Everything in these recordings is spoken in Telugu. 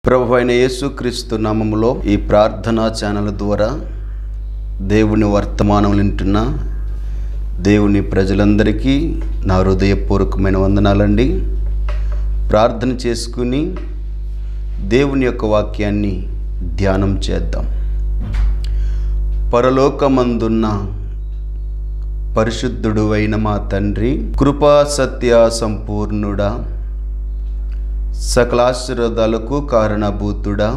ప్రభు అయిన యేసుక్రీస్తు నామములో ఈ ప్రార్థనా ఛానల్ ద్వారా దేవుని వర్తమానం వింటున్న దేవుని ప్రజలందరికీ నా హృదయపూర్వకమైన వందనాలండి ప్రార్థన చేసుకుని దేవుని యొక్క వాక్యాన్ని ధ్యానం చేద్దాం పరలోకమందున్న పరిశుద్ధుడు అయిన మా తండ్రి కృపా సత్య సంపూర్ణుడా సకలాశీర్వాదాలకు కారణభూతుడా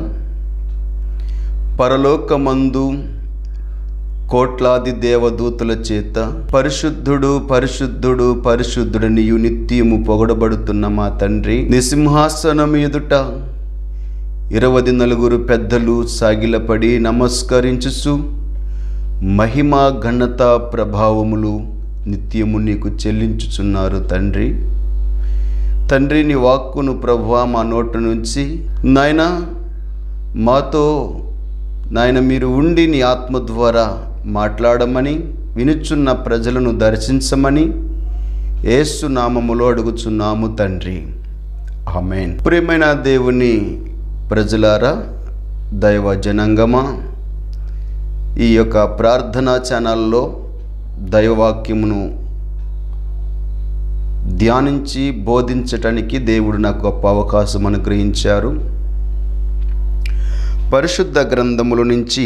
పరలోకమందు కోట్లాది దేవదూతుల చేత పరిశుద్ధుడు పరిశుద్ధుడు పరిశుద్ధుడు నీయు నిత్యము పొగడబడుతున్న మా తండ్రి నిసింహాసనం ఎదుట ఇరవది నలుగురు పెద్దలు సాగిలపడి నమస్కరించుచు మహిమ ఘనత ప్రభావములు నిత్యము నీకు చెల్లించుచున్నారు తండ్రి తండ్రి నీ వాక్కును ప్రభువా మా నోటి నుంచి నాయన మాతో నాయన మీరు ఉండి నీ ఆత్మ ద్వారా మాట్లాడమని వినుచున్న ప్రజలను దర్శించమని ఏసు నామములో అడుగుచున్నాము తండ్రి ఆమెన్ ప్రియమైన దేవుని ప్రజలారా దైవ జనంగమా ఈ యొక్క ప్రార్థనా ఛానల్లో దైవవాక్యమును ధ్యానించి బోధించటానికి దేవుడు నాకు గొప్ప అవకాశం అనుగ్రహించారు పరిశుద్ధ గ్రంథముల నుంచి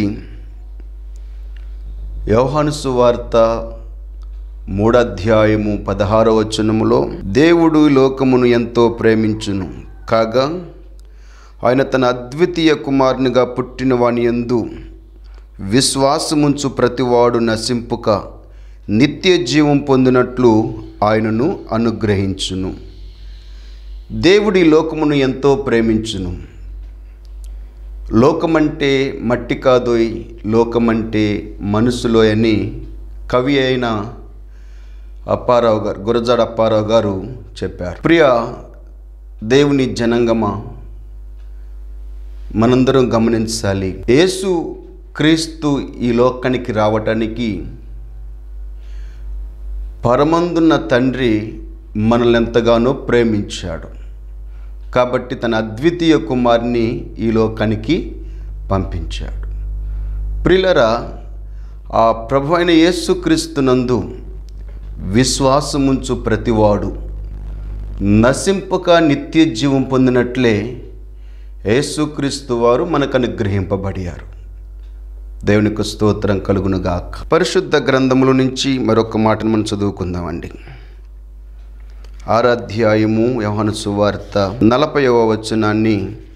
యోహాను సువార్త మూడధ్యాయము పదహారవ వచనములో దేవుడు ఈ లోకమును ఎంతో ప్రేమించును కాగా ఆయన తన అద్వితీయ కుమారునిగా పుట్టిన వాని ఎందు విశ్వాసముంచు ప్రతివాడు నశింపుక నిత్య జీవం పొందినట్లు ఆయనను అనుగ్రహించును దేవుడి లోకమును ఎంతో ప్రేమించును లోకమంటే మట్టి కాదోయ్ లోకమంటే మనసులో అని కవి అయిన అప్పారావు గారు గురజాడ అప్పారావు గారు చెప్పారు ప్రియ దేవుని జనంగమా మనందరం గమనించాలి యేసు క్రీస్తు ఈ లోకానికి రావటానికి పరమందున్న తండ్రి మనల్ని ఎంతగానో ప్రేమించాడు కాబట్టి తన అద్వితీయ కుమార్ని ఈ లోకానికి పంపించాడు ప్రిలరా ఆ ప్రభు అయిన యేసుక్రీస్తునందు విశ్వాసముంచు ప్రతివాడు నశింపక నిత్య జీవం పొందినట్లే యేసుక్రీస్తు వారు మనకు అనుగ్రహింపబడియారు దేవునికి స్తోత్రం కలుగునుగాక పరిశుద్ధ గ్రంథముల నుంచి మరొక మాటను మనం చదువుకుందామండి ఆరాధ్యాయము యోహాను సువార్త నలభైవ వచనాన్ని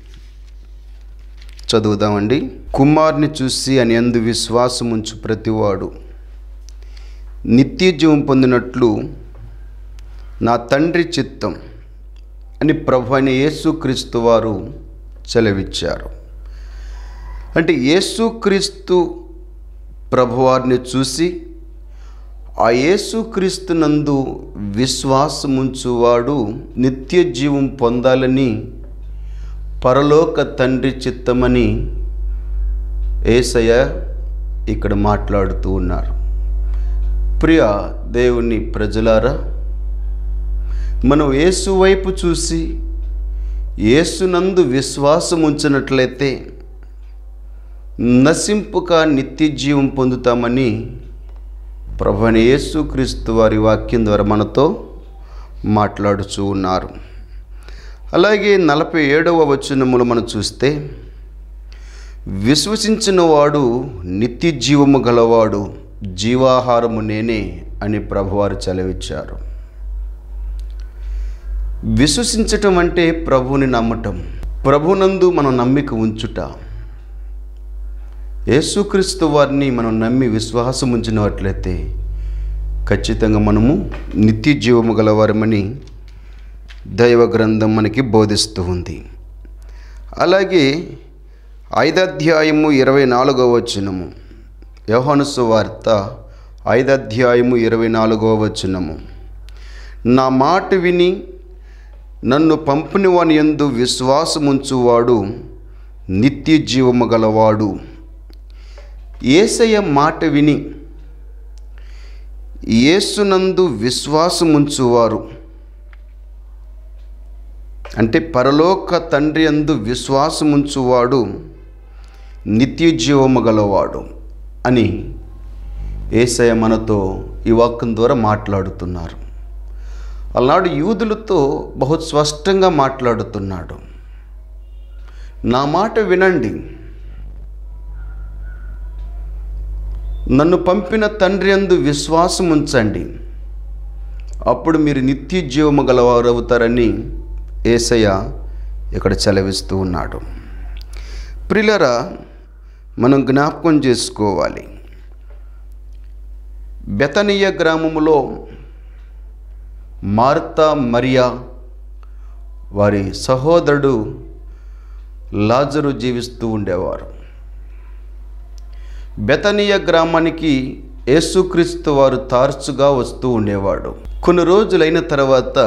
చదువుదామండి కుమార్ని చూసి అని అందు విశ్వాసముంచు ప్రతివాడు నిత్య జీవం పొందినట్లు నా తండ్రి చిత్తం అని ప్రభు అయిన యేసుక్రీస్తు వారు సెలవిచ్చారు అంటే యేసుక్రీస్తు ప్రభువారిని చూసి ఆ యేసుక్రీస్తునందు విశ్వాసముంచువాడు నిత్య జీవం పొందాలని పరలోక తండ్రి చిత్తమని ఏసయ్య ఇక్కడ మాట్లాడుతూ ఉన్నారు ప్రియ దేవుని ప్రజలారా మనం యేసు వైపు చూసి యేసునందు విశ్వాసం ఉంచినట్లయితే నశింపుక నిత్య జీవం పొందుతామని ప్రభుని యేసుక్రీస్తు వారి వాక్యం ద్వారా మనతో మాట్లాడుచూ ఉన్నారు అలాగే నలభై ఏడవ వచనములు మనం చూస్తే విశ్వసించిన వాడు నిత్య జీవము గలవాడు జీవాహారము నేనే అని ప్రభువారు చలవిచ్చారు విశ్వసించటం అంటే ప్రభువుని నమ్మటం ప్రభునందు మనం నమ్మిక ఉంచుట యేసుక్రీస్తు వారిని మనం నమ్మి విశ్వాసం ఉంచినట్లయితే ఖచ్చితంగా మనము నిత్య జీవము గలవారమని దైవ గ్రంథం మనకి బోధిస్తూ ఉంది అలాగే ఐదధ్యాయము ఇరవై నాలుగవ వచనము యోహానుసు వార్త ఐదధ్యాయము ఇరవై నాలుగవ వచనము నా మాట విని నన్ను పంపిన వాని ఎందు విశ్వాసముంచువాడు నిత్య జీవము గలవాడు ఏసయ్య మాట విని యేసునందు విశ్వాసముంచువారు అంటే పరలోక తండ్రి అందు విశ్వాసముంచువాడు నిత్య జీవము గలవాడు అని ఏసయ మనతో ఈ వాక్యం ద్వారా మాట్లాడుతున్నారు అలనాడు యూదులతో బహు స్పష్టంగా మాట్లాడుతున్నాడు నా మాట వినండి నన్ను పంపిన తండ్రి అందు విశ్వాసం ఉంచండి అప్పుడు మీరు నిత్య జీవము గలవారు అవుతారని ఏసయ్య ఇక్కడ చెలవిస్తూ ఉన్నాడు ప్రిలరా మనం జ్ఞాపకం చేసుకోవాలి బెతనీయ గ్రామములో మార్తా మరియా వారి సహోదరుడు లాజరు జీవిస్తూ ఉండేవారు బెతనీయ గ్రామానికి యేసుక్రీస్తు వారు తరచుగా వస్తూ ఉండేవాడు కొన్ని రోజులైన తర్వాత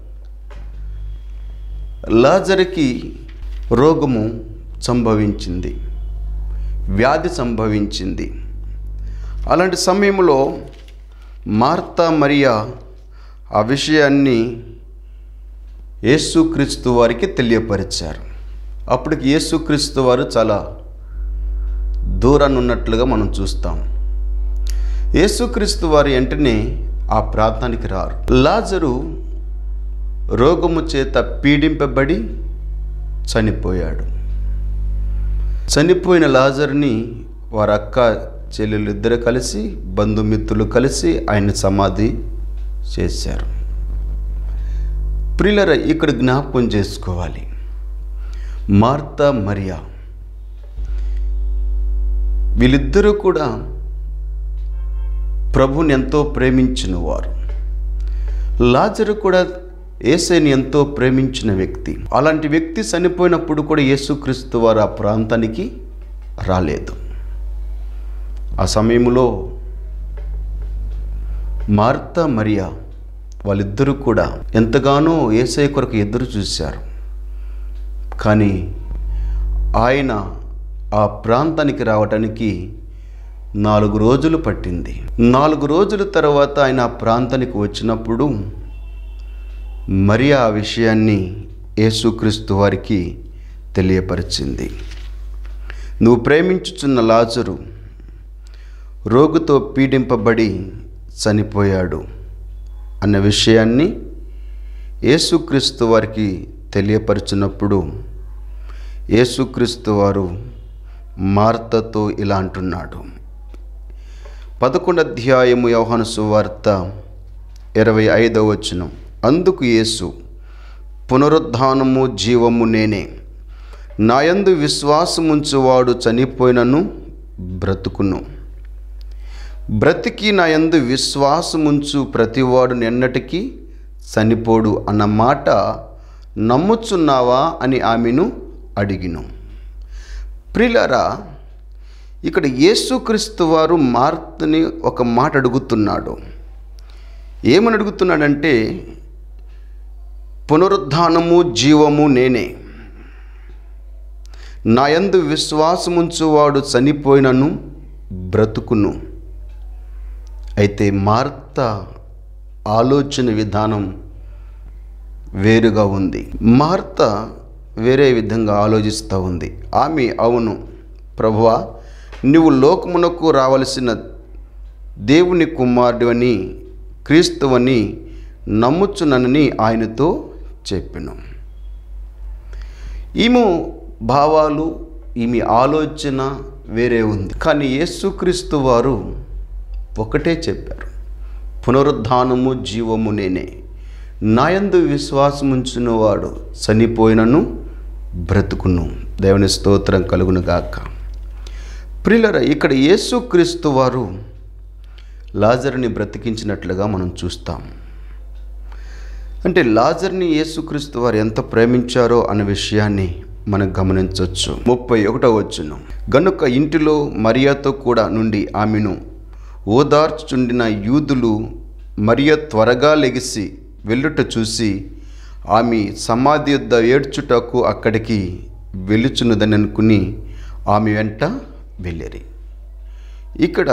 లాజర్కి రోగము సంభవించింది వ్యాధి సంభవించింది అలాంటి సమయంలో మార్తా మరియా ఆ విషయాన్ని యేసుక్రీస్తు వారికి తెలియపరిచారు అప్పటికి యేసుక్రీస్తు వారు చాలా దూరాన్ని ఉన్నట్లుగా మనం చూస్తాం యేసుక్రీస్తు వారి వెంటనే ఆ ప్రాంతానికి రారు లాజరు రోగము చేత పీడింపబడి చనిపోయాడు చనిపోయిన లాజర్ని వారి అక్క చెల్లెలు ఇద్దరు కలిసి బంధుమిత్రులు కలిసి ఆయన సమాధి చేశారు ప్రిలర ఇక్కడ జ్ఞాపకం చేసుకోవాలి మార్తా మరియా వీళ్ళిద్దరూ కూడా ప్రభుని ఎంతో ప్రేమించిన వారు లాజరు కూడా ఏసైని ఎంతో ప్రేమించిన వ్యక్తి అలాంటి వ్యక్తి చనిపోయినప్పుడు కూడా యేసుక్రీస్తు వారు ఆ ప్రాంతానికి రాలేదు ఆ సమయంలో మార్తా మరియా వాళ్ళిద్దరూ కూడా ఎంతగానో ఏసై కొరకు ఎదురు చూశారు కానీ ఆయన ఆ ప్రాంతానికి రావటానికి నాలుగు రోజులు పట్టింది నాలుగు రోజుల తర్వాత ఆయన ఆ ప్రాంతానికి వచ్చినప్పుడు మరియా ఆ విషయాన్ని యేసుక్రీస్తు వారికి తెలియపరిచింది నువ్వు ప్రేమించుచున్న లాజరు రోగుతో పీడింపబడి చనిపోయాడు అన్న విషయాన్ని యేసుక్రీస్తు వారికి తెలియపరిచినప్పుడు యేసుక్రీస్తు వారు మార్తతో ఇలా అంటున్నాడు పదకొండు అధ్యాయము యోహాను సువార్త ఇరవై ఐదవ వచనం అందుకు యేసు పునరుద్ధానము జీవము నేనే నాయందు విశ్వాసముంచువాడు చనిపోయినను బ్రతుకును బ్రతికి నాయందు విశ్వాసముంచు ప్రతివాడు ఎన్నటికీ చనిపోడు అన్న మాట నమ్ముచున్నావా అని ఆమెను అడిగిను ప్రిలరా ఇక్కడ యేసుక్రీస్తు వారు మార్తని ఒక మాట అడుగుతున్నాడు ఏమని అడుగుతున్నాడంటే పునరుద్ధానము జీవము నేనే నాయందు విశ్వాసముంచువాడు చనిపోయినను బ్రతుకును అయితే మార్త ఆలోచన విధానం వేరుగా ఉంది మార్త వేరే విధంగా ఆలోచిస్తూ ఉంది ఆమె అవును ప్రభువా నువ్వు లోకమునకు రావలసిన దేవుని కుమారుడివని క్రీస్తువని నమ్ముచునని ఆయనతో చెప్పాను ఈమె భావాలు ఈమె ఆలోచన వేరే ఉంది కానీ యేసుక్రీస్తు వారు ఒకటే చెప్పారు పునరుద్ధానము జీవము నేనే నాయందు విశ్వాసముంచిన వాడు చనిపోయినను బ్రతుకును దేవుని స్తోత్రం కలుగును గాక ప్రియులర ఇక్కడ యేసుక్రీస్తు వారు లాజర్ని బ్రతికించినట్లుగా మనం చూస్తాం అంటే లాజర్ని యేసుక్రీస్తు వారు ఎంత ప్రేమించారో అనే విషయాన్ని మనం గమనించవచ్చు ముప్పై ఒకటో వచ్చును గనుక ఇంటిలో మరియాతో కూడా నుండి ఆమెను ఓదార్చుచుండిన యూదులు మరియ త్వరగా లెగిసి వెళ్ళుట చూసి ఆమె సమాధి యొద్ద ఏడ్చుటకు అక్కడికి వెలుచున్నదని అనుకుని ఆమె వెంట వెళ్ళిరి ఇక్కడ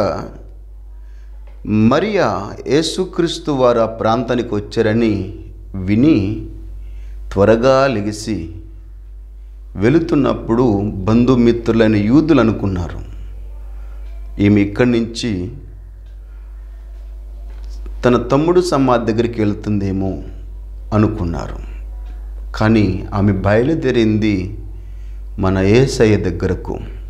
మరియా యేసుక్రీస్తు వారు ఆ ప్రాంతానికి వచ్చారని విని త్వరగా లెగిసి వెళుతున్నప్పుడు బంధుమిత్రులైన యూదులు అనుకున్నారు ఈమె ఇక్కడి నుంచి తన తమ్ముడు సమాధి దగ్గరికి వెళ్తుందేమో అనుకున్నారు కానీ ఆమె బయలుదేరింది మన ఏసయ్య దగ్గరకు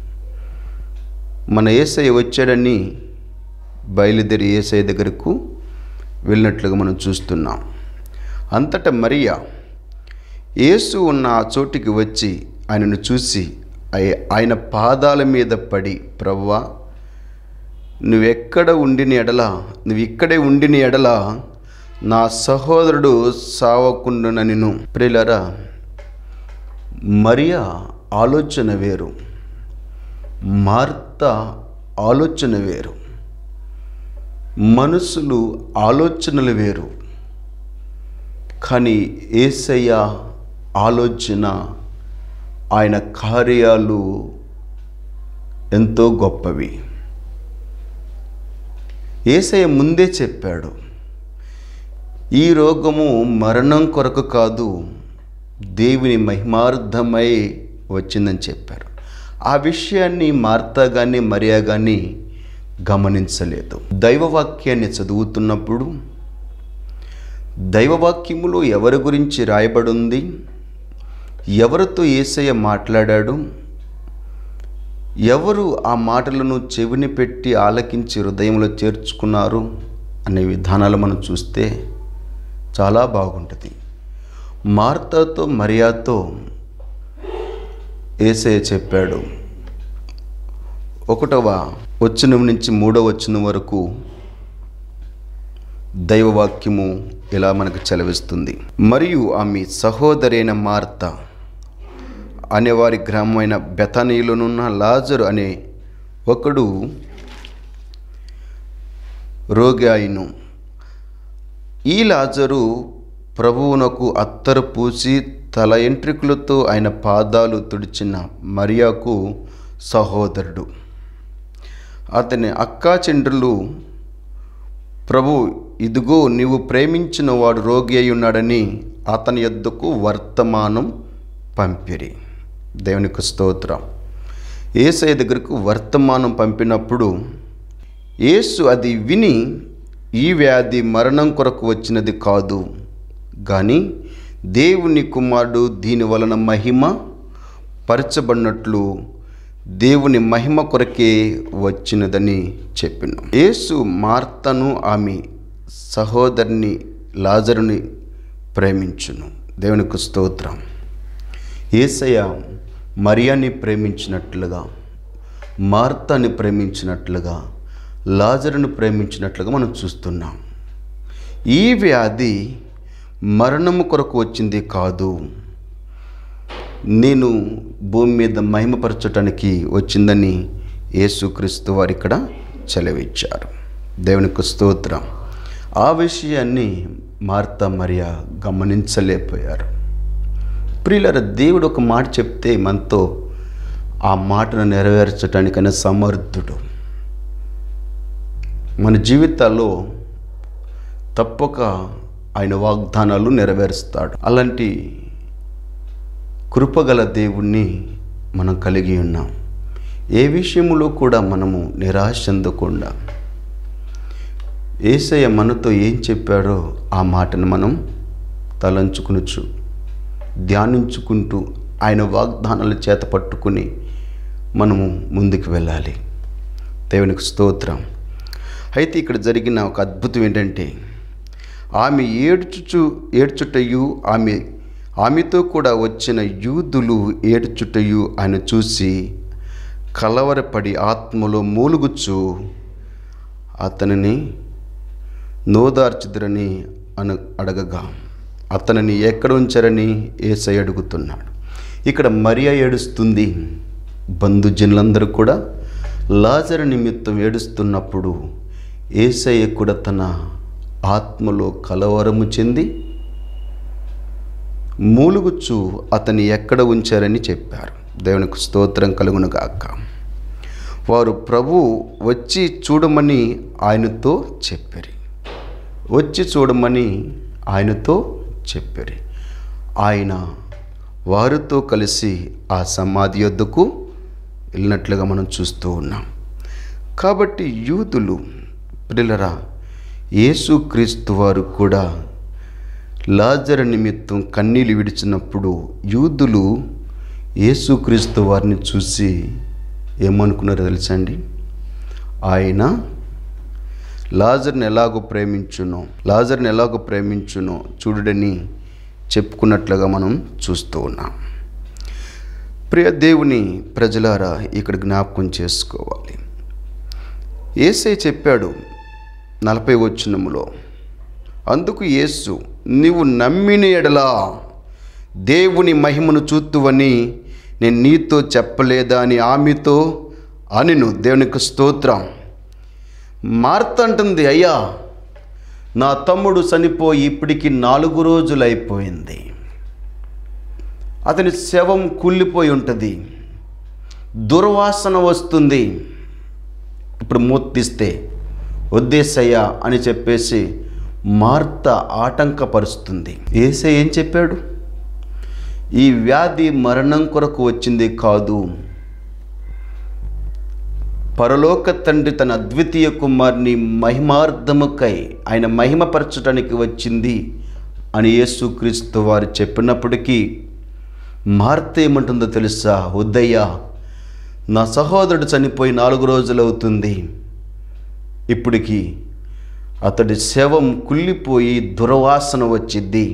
మన ఏసయ్య వచ్చాడని బయలుదేరి ఏసయ్య దగ్గరకు వెళ్ళినట్లుగా మనం చూస్తున్నాం అంతటా మరియా యేసు ఉన్న ఆ చోటికి వచ్చి ఆయనను చూసి ఆయ- ఆయన పాదాల మీద పడి ప్రవ్వా నువ్వెక్కడ ఉండిన ఎడల నువ్వు ఇక్కడే ఉండిన ఎడల నా సహోదరుడు సావకుండా నిన్ను ప్రియులరా మరియా ఆలోచన వేరు మార్త ఆలోచన వేరు మనసులు ఆలోచనలు వేరు కానీ ఏసయ్య ఆలోచన ఆయన కార్యాలు ఎంతో గొప్పవి ఏసయ్య ముందే చెప్పాడు ఈ రోగము మరణం కొరకు కాదు దేవుని మహిమార్థమై వచ్చిందని చెప్పారు ఆ విషయాన్ని మార్తా కానీ మరియా కానీ గమనించలేదు దైవవాక్యాన్ని చదువుతున్నప్పుడు దైవవాక్యములో ఎవరి గురించి రాయబడింది ఎవరితో ఏసయ్య మాట్లాడాడు ఎవరు ఆ మాటలను చెవిని పెట్టి ఆలకించి హృదయంలో చేర్చుకున్నారు అనే విధానాలు మనం చూస్తే చాలా బాగుంటుంది మార్తాతో మరియాతో ఏసయ్య చెప్పాడు ఒకటవ వచనం నుంచి మూడవ వచనం వరకు దైవవాక్యము ఇలా మనకు చెలవిస్తుంది మరియు ఆమె సహోదరైన మార్త అనేవారి గ్రామమైన బెతనీలోనున్న లాజరు అనే ఒకడు రోగాయిను ఈ లాజరు ప్రభువునకు అత్తరు పూసి తల ఎంట్రికులతో ఆయన పాదాలు తుడిచిన మరియాకు సహోదరుడు అతని అక్కా చెండ్రులు ప్రభు ఇదిగో నీవు ప్రేమించిన వాడు రోగి అయి ఉన్నాడని అతని యొద్దకు వర్తమానం పంపిరి దేవునికి స్తోత్రం ఏసయ్య దగ్గరకు వర్తమానం పంపినప్పుడు యేసు అది విని ఈ వ్యాధి మరణం కొరకు వచ్చినది కాదు కానీ దేవుని కుమారుడు దీని వలన మహిమ పరచబడినట్లు దేవుని మహిమ కొరకే వచ్చినదని చెప్పిన యేసు మార్తను ఆమె సహోదరిని లాజరుని ప్రేమించును దేవునికి స్తోత్రం ఏసయ్య మరియాని ప్రేమించినట్లుగా మార్తాని ప్రేమించినట్లుగా లాజరుని ప్రేమించినట్లుగా మనం చూస్తున్నాం ఈ వ్యాధి మరణము కొరకు వచ్చింది కాదు నేను భూమి మీద మహిమపరచటానికి వచ్చిందని యేసుక్రీస్తు వారు ఇక్కడ చెలవిచ్చారు దేవునికి స్తోత్రం ఆ విషయాన్ని మార్త మరియా గమనించలేకపోయారు ప్రియులర దేవుడు ఒక మాట చెప్తే మనతో ఆ మాటను నెరవేర్చడానికైనా సమర్థుడు మన జీవితాల్లో తప్పక ఆయన వాగ్దానాలు నెరవేరుస్తాడు అలాంటి కృపగల దేవుణ్ణి మనం కలిగి ఉన్నాం ఏ విషయంలో కూడా మనము నిరాశ చెందకుండా ఏసయ్య మనతో ఏం చెప్పాడో ఆ మాటను మనం తలంచుకునొచ్చు ధ్యానించుకుంటూ ఆయన వాగ్దానాల చేత పట్టుకుని మనము ముందుకు వెళ్ళాలి దేవునికి స్తోత్రం అయితే ఇక్కడ జరిగిన ఒక అద్భుతం ఏంటంటే ఆమె ఏడ్చుచు ఏడ్చుటయు ఆమె ఆమెతో కూడా వచ్చిన యూదులు ఏడ్చుటయు ఆయన చూసి కలవరపడి ఆత్మలో మూలుగుచ్చు అతనిని నోదార్చుదురని అను అడగగా అతనిని ఎక్కడ ఉంచారని ఏసై అడుగుతున్నాడు ఇక్కడ మరియా ఏడుస్తుంది బంధుజనులందరూ కూడా లాజరు నిమిత్తం ఏడుస్తున్నప్పుడు ఏసయ్య కూడా తన ఆత్మలో కలవరము చెంది మూలుగుచ్చు అతన్ని ఎక్కడ ఉంచారని చెప్పారు దేవునికి స్తోత్రం కలుగునుగాక వారు ప్రభు వచ్చి చూడమని ఆయనతో చెప్పారు వచ్చి చూడమని ఆయనతో చెప్పారు ఆయన వారితో కలిసి ఆ సమాధి యొద్దకు వెళ్ళినట్లుగా మనం చూస్తూ ఉన్నాం కాబట్టి యూదులు పిల్లరా యేసుక్రీస్తు వారు కూడా లాజర నిమిత్తం కన్నీళ్ళు విడిచినప్పుడు యూదులు యేసుక్రీస్తు వారిని చూసి ఏమనుకున్నారో తెలుసండి ఆయన లాజర్ని ఎలాగో ప్రేమించునో లాజర్ని ఎలాగో ప్రేమించునో చూడడని చెప్పుకున్నట్లుగా మనం చూస్తూ ఉన్నాం ప్రియ దేవుని ప్రజలారా ఇక్కడ జ్ఞాపకం చేసుకోవాలి ఏసై చెప్పాడు నలభై వచ్చినములో అందుకు యేసు నీవు నమ్మిన ఎడలా దేవుని మహిమను చూతువని నేను నీతో చెప్పలేదా అని ఆమెతో అనిను దేవునికి స్తోత్రం మార్త అంటుంది అయ్యా నా తమ్ముడు చనిపోయి ఇప్పటికి నాలుగు రోజులు అయిపోయింది అతని శవం కుళ్ళిపోయి ఉంటుంది దుర్వాసన వస్తుంది ఇప్పుడు మూర్తిస్తే వద్దేసయ్యా అని చెప్పేసి మార్త ఆటంకపరుస్తుంది ఏసే ఏం చెప్పాడు ఈ వ్యాధి మరణం కొరకు వచ్చింది కాదు పరలోక తండ్రి తన అద్వితీయ కుమార్ని మహిమార్థముకై ఆయన మహిమపరచడానికి వచ్చింది అని యేసుక్రీస్తు వారు చెప్పినప్పటికీ మార్త ఏమంటుందో తెలుసా వద్దయ్యా నా సహోదరుడు చనిపోయి నాలుగు రోజులు అవుతుంది ఇప్పటికి అతడి శవం కుళ్ళిపోయి దుర్వాసన వచ్చిద్ది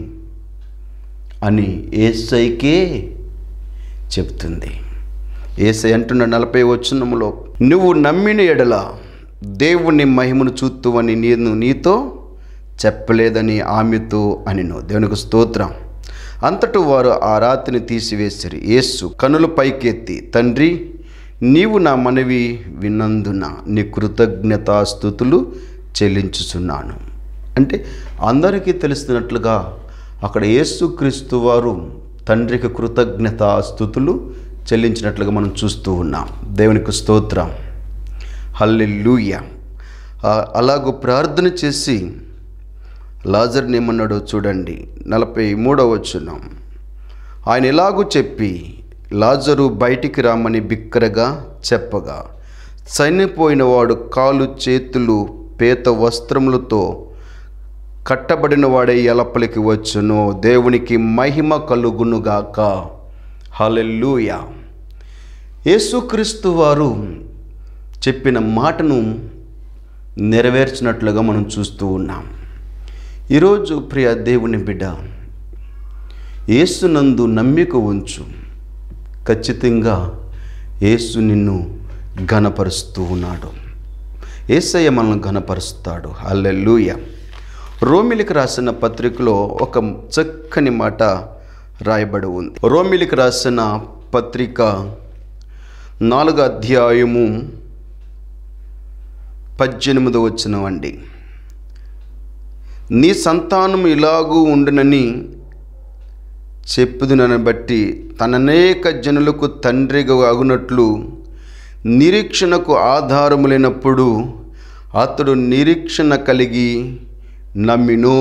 అని ఏసైకే చెప్తుంది ఏసై అంటున్న నలభై వచనములో నువ్వు నమ్మిన ఎడల దేవుని మహిమను చూతువని నేను నీతో చెప్పలేదని ఆమెతో అనిను దేవునికి స్తోత్రం అంతటి వారు ఆ రాత్రిని తీసివేసిరి యేసు కనులు పైకెత్తి తండ్రి నీవు నా మనవి విన్నందున నీ కృతజ్ఞతాస్థుతులు చెల్లించుచున్నాను అంటే అందరికీ తెలుస్తున్నట్లుగా అక్కడ యేసుక్రీస్తు వారు తండ్రికి కృతజ్ఞతాస్థుతులు చెల్లించినట్లుగా మనం చూస్తూ ఉన్నాం దేవునికి స్తోత్రం హల్లెలూయ అలాగూ ప్రార్థన చేసి లాజర్ని ఏమన్నాడో చూడండి నలభై మూడవ వచ్చున్నాం ఆయన ఎలాగూ చెప్పి లాజరు బయటికి రామని బిక్కరగా చెప్పగా చనిపోయిన వాడు కాలు చేతులు పేత వస్త్రములతో కట్టబడిన వాడే ఎలపలికి వచ్చును దేవునికి మహిమ కలుగునుగాక హలెల్లుయ యేసుక్రీస్తు వారు చెప్పిన మాటను నెరవేర్చినట్లుగా మనం చూస్తూ ఉన్నాం ఈరోజు ప్రియ దేవుని బిడ్డ యేసునందు నమ్మిక ఉంచు ఖచ్చితంగా యేసు నిన్ను ఘనపరుస్తూ ఉన్నాడు ఏసయ్య మనల్ని ఘనపరుస్తాడు అల్లెల్లుయ రోమిలికి రాసిన పత్రికలో ఒక చక్కని మాట రాయబడి ఉంది రోమిలికి రాసిన పత్రిక నాలుగో అధ్యాయము పద్దెనిమిది వచ్చినవండి నీ సంతానం ఇలాగూ ఉండునని చెప్పుదునని బట్టి తననేక జనులకు తండ్రిగా అగునట్లు నిరీక్షణకు ఆధారము లేనప్పుడు అతడు నిరీక్షణ కలిగి నమ్మిను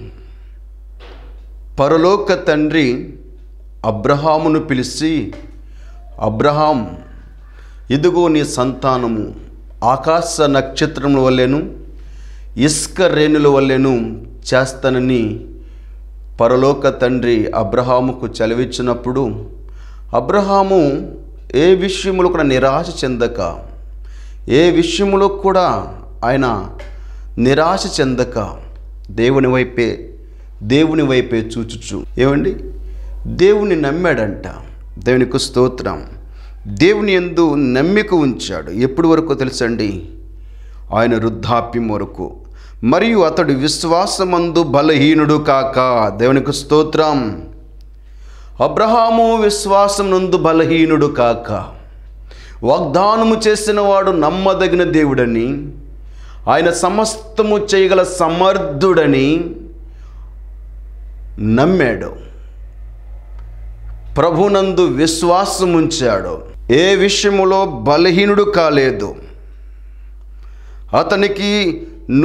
పరలోక తండ్రి అబ్రహామును పిలిచి అబ్రహాం ఇదిగో నీ సంతానము ఆకాశ నక్షత్రముల వల్లెను ఇసుక రేణుల వల్లెను చేస్తానని పరలోక తండ్రి అబ్రహాముకు చదివించినప్పుడు అబ్రహాము ఏ విషయంలో కూడా నిరాశ చెందక ఏ విషయంలో కూడా ఆయన నిరాశ చెందక దేవుని వైపే దేవుని వైపే చూచుచు ఏమండి దేవుని నమ్మాడంట దేవునికి స్తోత్రం దేవుని ఎందు నమ్మిక ఉంచాడు ఎప్పటి వరకు తెలుసండి ఆయన వృద్ధాప్యం వరకు మరియు అతడు విశ్వాసమందు బలహీనుడు కాక దేవునికి స్తోత్రం అబ్రహాము విశ్వాసం నందు బలహీనుడు కాక వాగ్దానము చేసిన వాడు నమ్మదగిన దేవుడని ఆయన సమస్తము చేయగల సమర్థుడని నమ్మాడు ప్రభునందు విశ్వాసం ఉంచాడు ఏ విషయములో బలహీనుడు కాలేదు అతనికి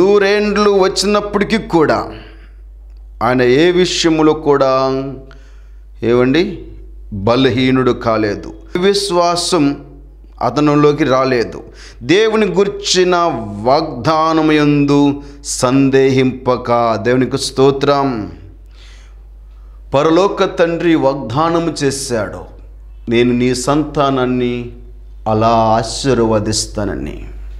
నూరేండ్లు వచ్చినప్పటికీ కూడా ఆయన ఏ విషయములో కూడా ఏవండి బలహీనుడు కాలేదు విశ్వాసం అతనిలోకి రాలేదు దేవుని గుర్చిన వాగ్దానం యందు సందేహింపక దేవునికి స్తోత్రం పరలోక తండ్రి వాగ్దానం చేశాడు నేను నీ సంతానాన్ని అలా ఆశీర్వదిస్తానని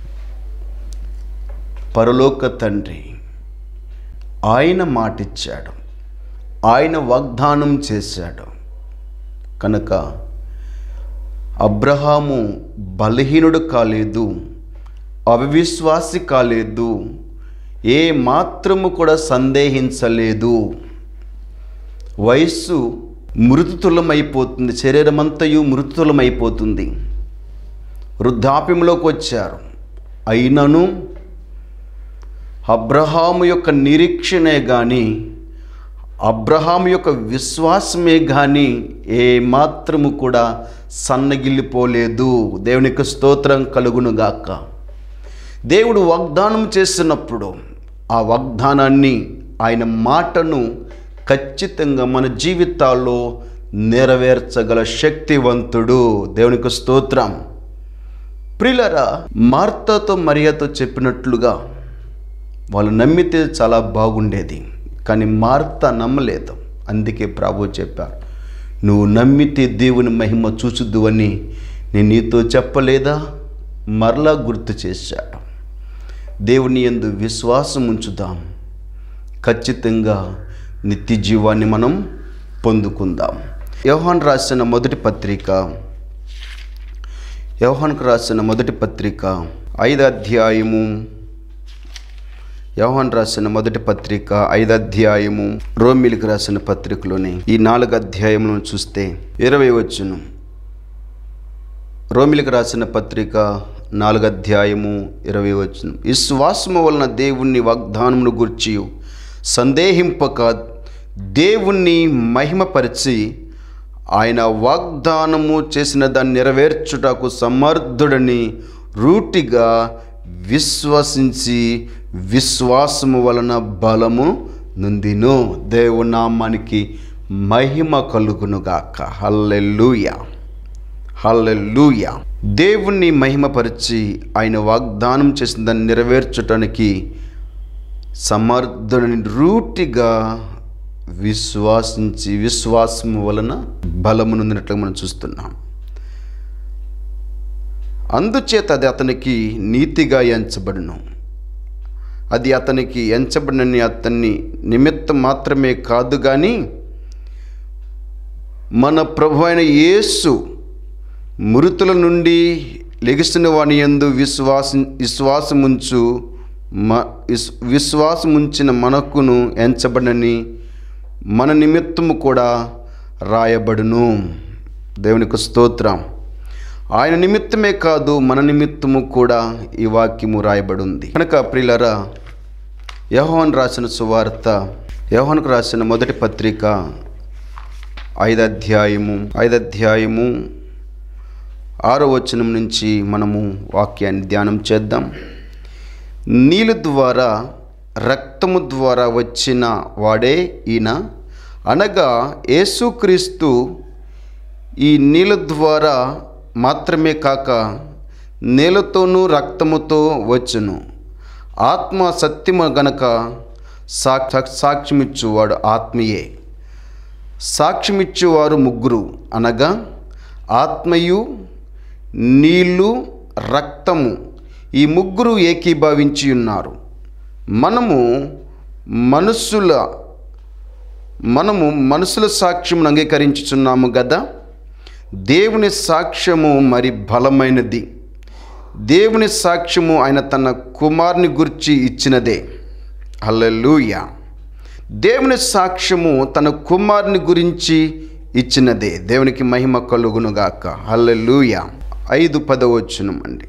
పరలోక తండ్రి ఆయన మాటిచ్చాడు ఆయన వాగ్దానం చేశాడు కనుక అబ్రహాము బలహీనుడు కాలేదు అవిశ్వాసి కాలేదు ఏ మాత్రము కూడా సందేహించలేదు వయస్సు మృతుతులమైపోతుంది శరీరమంతయు మృతుతులమైపోతుంది వృద్ధాప్యంలోకి వచ్చారు అయినను అబ్రహాము యొక్క నిరీక్షణే కానీ అబ్రహాం యొక్క విశ్వాసమే కానీ ఏ మాత్రము కూడా సన్నగిల్లిపోలేదు దేవునికి స్తోత్రం కలుగునుగాక దేవుడు వాగ్దానం చేసినప్పుడు ఆ వాగ్దానాన్ని ఆయన మాటను ఖచ్చితంగా మన జీవితాల్లో నెరవేర్చగల శక్తివంతుడు దేవునికి స్తోత్రం ప్రిలరా మార్తతో మరియతో చెప్పినట్లుగా వాళ్ళు నమ్మితే చాలా బాగుండేది కానీ మార్త నమ్మలేదు అందుకే ప్రభు చెప్పారు నువ్వు నమ్మితే దేవుని మహిమ చూచుద్దు అని నేను నీతో చెప్పలేదా మరలా గుర్తు చేశాడు దేవుని ఎందు విశ్వాసం ఉంచుదాం ఖచ్చితంగా నిత్య జీవాన్ని మనం పొందుకుందాం యోహాన్ రాసిన మొదటి పత్రిక యోహాన్కు రాసిన మొదటి పత్రిక ఐదు అధ్యాయము యోహాన్ రాసిన మొదటి పత్రిక ఐదు అధ్యాయము రోమిలికి రాసిన పత్రికలోని ఈ నాలుగు అధ్యాయములను చూస్తే ఇరవై వచ్చును రోమిలికి రాసిన పత్రిక నాలుగు అధ్యాయము ఇరవై వచ్చును విశ్వాసము వలన దేవుణ్ణి వాగ్దానమును గుర్చి సందేహింపక దేవుణ్ణి మహిమపరిచి ఆయన వాగ్దానము చేసిన దాన్ని నెరవేర్చుటకు సమర్థుడని రూటిగా విశ్వసించి విశ్వాసము వలన బలము నుందిను దేవునామానికి మహిమ కలుగునుగాక హల్లెలూయా హల్లెలూయా దేవుణ్ణి మహిమపరిచి ఆయన వాగ్దానం చేసిన దాన్ని నెరవేర్చడానికి సమర్థుడిని రూటిగా విశ్వాసించి విశ్వాసము వలన బలము నొందినట్లుగా మనం చూస్తున్నాం అందుచేత అది అతనికి నీతిగా ఎంచబడును అది అతనికి ఎంచబడినని అతన్ని నిమిత్తం మాత్రమే కాదు కానీ మన ప్రభు అయిన యేసు మృతుల నుండి లెగిసిన వాని యందు విశ్వాసం విశ్వాసముంచు మ విస్ విశ్వాసముంచిన మనకును ఎంచబడని మన నిమిత్తము కూడా రాయబడును దేవునికి స్తోత్రం ఆయన నిమిత్తమే కాదు మన నిమిత్తము కూడా ఈ వాక్యము రాయబడి ఉంది కనుక ప్రియులరా యోహాన్ రాసిన సువార్త యోహాన్కు రాసిన మొదటి పత్రిక ఐదు అధ్యాయము ఐదు అధ్యాయము ఆరో వచనం నుంచి మనము వాక్యాన్ని ధ్యానం చేద్దాం నీళ్ళు ద్వారా రక్తము ద్వారా వచ్చిన వాడే ఈయన అనగా యేసుక్రీస్తు ఈ నీళ్ళ ద్వారా మాత్రమే కాక నీళ్ళతోనూ రక్తముతో వచ్చును ఆత్మ సత్యము గనక సాక్ష సాక్ష్యమిచ్చువాడు ఆత్మయే సాక్ష్యమిచ్చేవారు ముగ్గురు అనగా ఆత్మయు నీళ్ళు రక్తము ఈ ముగ్గురు ఏకీభవించి ఉన్నారు మనము మనుషుల మనము మనుషుల సాక్ష్యమును అంగీకరించుచున్నాము కదా దేవుని సాక్ష్యము మరి బలమైనది దేవుని సాక్ష్యము ఆయన తన కుమారుని గురించి ఇచ్చినదే హల్లెలూయా దేవుని సాక్ష్యము తన కుమారుని గురించి ఇచ్చినదే దేవునికి మహిమ కలుగునుగాక హల్లెలూయా ఐదు పదవచ్చునం అండి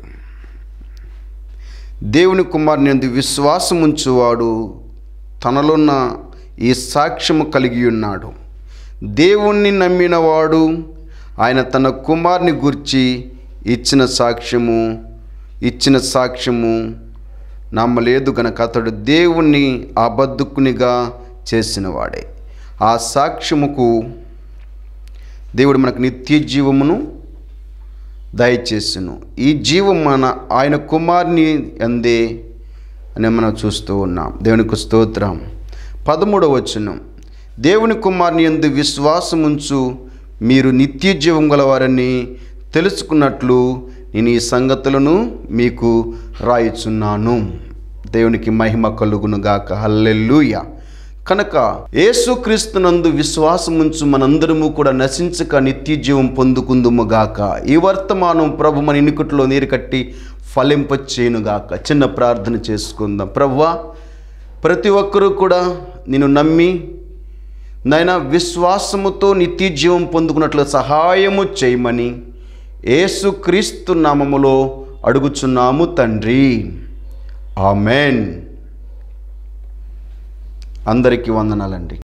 దేవుని కుమారుని ఎందు విశ్వాసం ఉంచువాడు తనలోన్న ఈ సాక్ష్యము కలిగి ఉన్నాడు దేవుణ్ణి నమ్మినవాడు ఆయన తన కుమారుని గురించి ఇచ్చిన సాక్ష్యము ఇచ్చిన సాక్ష్యము నమ్మలేదు గనక అతడు దేవుణ్ణి అబద్ధకునిగా చేసినవాడే ఆ సాక్ష్యముకు దేవుడు మనకు నిత్య జీవమును దయచేసును ఈ జీవం మన ఆయన కుమార్ని అందే అని మనం చూస్తూ ఉన్నాం దేవునికి స్తోత్రం పదమూడవ వచనం దేవుని కుమార్ని ఎందు విశ్వాసముంచు మీరు నిత్య జీవం గలవారని తెలుసుకున్నట్లు నేను ఈ సంగతులను మీకు రాయిచున్నాను దేవునికి మహిమ కలుగునుగాక హల్లెలూయ కనుక యేసుక్రీస్తునందు విశ్వాసముంచు మనందరము కూడా నశించక నిత్య జీవం పొందుకుందుముగాక ఈ వర్తమానం ప్రభు మన ఇనుకట్లో నీరు కట్టి ఫలింపచేయునుగాక చిన్న ప్రార్థన చేసుకుందాం ప్రభువా ప్రతి ఒక్కరూ కూడా నేను నమ్మి నాయన విశ్వాసముతో నిత్య జీవం పొందుకున్నట్లు సహాయము చేయమని యేసుక్రీస్తు నామములో అడుగుచున్నాము తండ్రి ఆమెన్ అందరికీ వందనాలండి